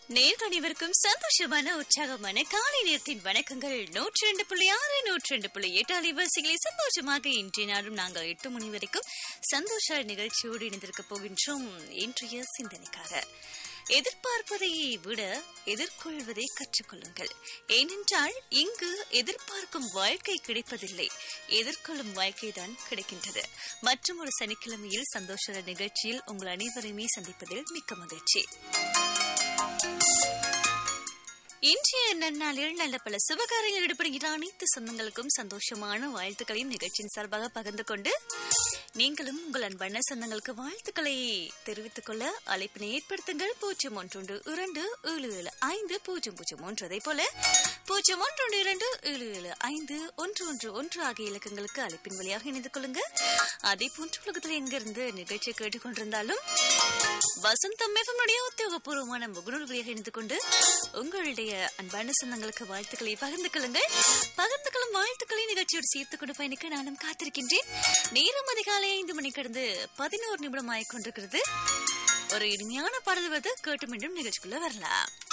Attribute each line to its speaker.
Speaker 1: நேர்கள் அனைவருக்கும் சந்தோஷமான உற்சாகமான காலை நேரத்தின் வணக்கங்கள் நூற்றி ரெண்டு புள்ளி ஆறு நூற்றி ரெண்டு புள்ளி எட்டு அலைவரிசைகளை சந்தோஷமாக இன்றைய நாளும் நாங்கள் எட்டு மணி வரைக்கும் சந்தோஷ நிகழ்ச்சியோடு இணைந்திருக்க போகின்றோம் இன்றைய சிந்தனைக்காக எதிர்பார்ப்பதை விட எதிர்கொள்வதை கற்றுக்கொள்ளுங்கள் ஏனென்றால் இங்கு எதிர்பார்க்கும் வாழ்க்கை கிடைப்பதில்லை எதிர்கொள்ளும் வாழ்க்கை தான் கிடைக்கின்றது மற்றும் ஒரு சனிக்கிழமையில் சந்தோஷ நிகழ்ச்சியில் உங்கள் அனைவரையுமே சந்திப்பதில் மிக்க மகிழ்ச்சி இன்றைய நன்னாளில் நல்ல பல சுபகாரியங்கள் ஈடுபடுகிற அனைத்து சொந்தங்களுக்கும் சந்தோஷமான வாழ்த்துக்களையும் நிகழ்ச்சியின் சார்பாக பகிர்ந்து கொண்டு நீங்களும் உங்கள் அன்பான சொந்தங்களுக்கு வாழ்த்துக்களை தெரிவித்துக் கொள்ள அழைப்பினை ஏற்படுத்துங்கள் பூஜ்ஜியம் ஒன்றொன்று இரண்டு ஏழு ஏழு ஐந்து பூஜ்ஜியம் பூஜ்ஜியம் ஒன்று அதே போல பூஜ்ஜியம் ஒன்றொன்று இரண்டு ஏழு ஏழு ஐந்து ஒன்று ஒன்று ஒன்று ஆகிய இலக்கங்களுக்கு அழைப்பின் வழியாக இணைந்து கொள்ளுங்க அதே போன்ற உலகத்தில் எங்கிருந்து நிகழ்ச்சியை கேட்டுக்கொண்டிருந்தாலும் வசந்தம் எஃப்எம்னுடைய உத்தியோகபூர்வமான முகநூல் வழியாக இணைந்து கொண்டு உங்களுடைய அன்பான சொந்தங்களுக்கு வாழ்த்துக்களை பகிர்ந்து கொள்ளுங்கள் பகிர்ந்து கொள்ளும் வாழ்த்துக்களை நிகழ்ச்சியோடு சேர்த்துக் கொண்டு பயணிக்க நானும் காத்திருக்கின்றேன் நேரம் அதிகாலை ஐந்து மணி கடந்து பதினோரு நிமிடம் ஆகிக் கொண்டிருக்கிறது ஒரு இனிமையான பாடல் வந்து கேட்டு மீண்டும் நிகழ்ச்சிக்குள்ள வரலாம்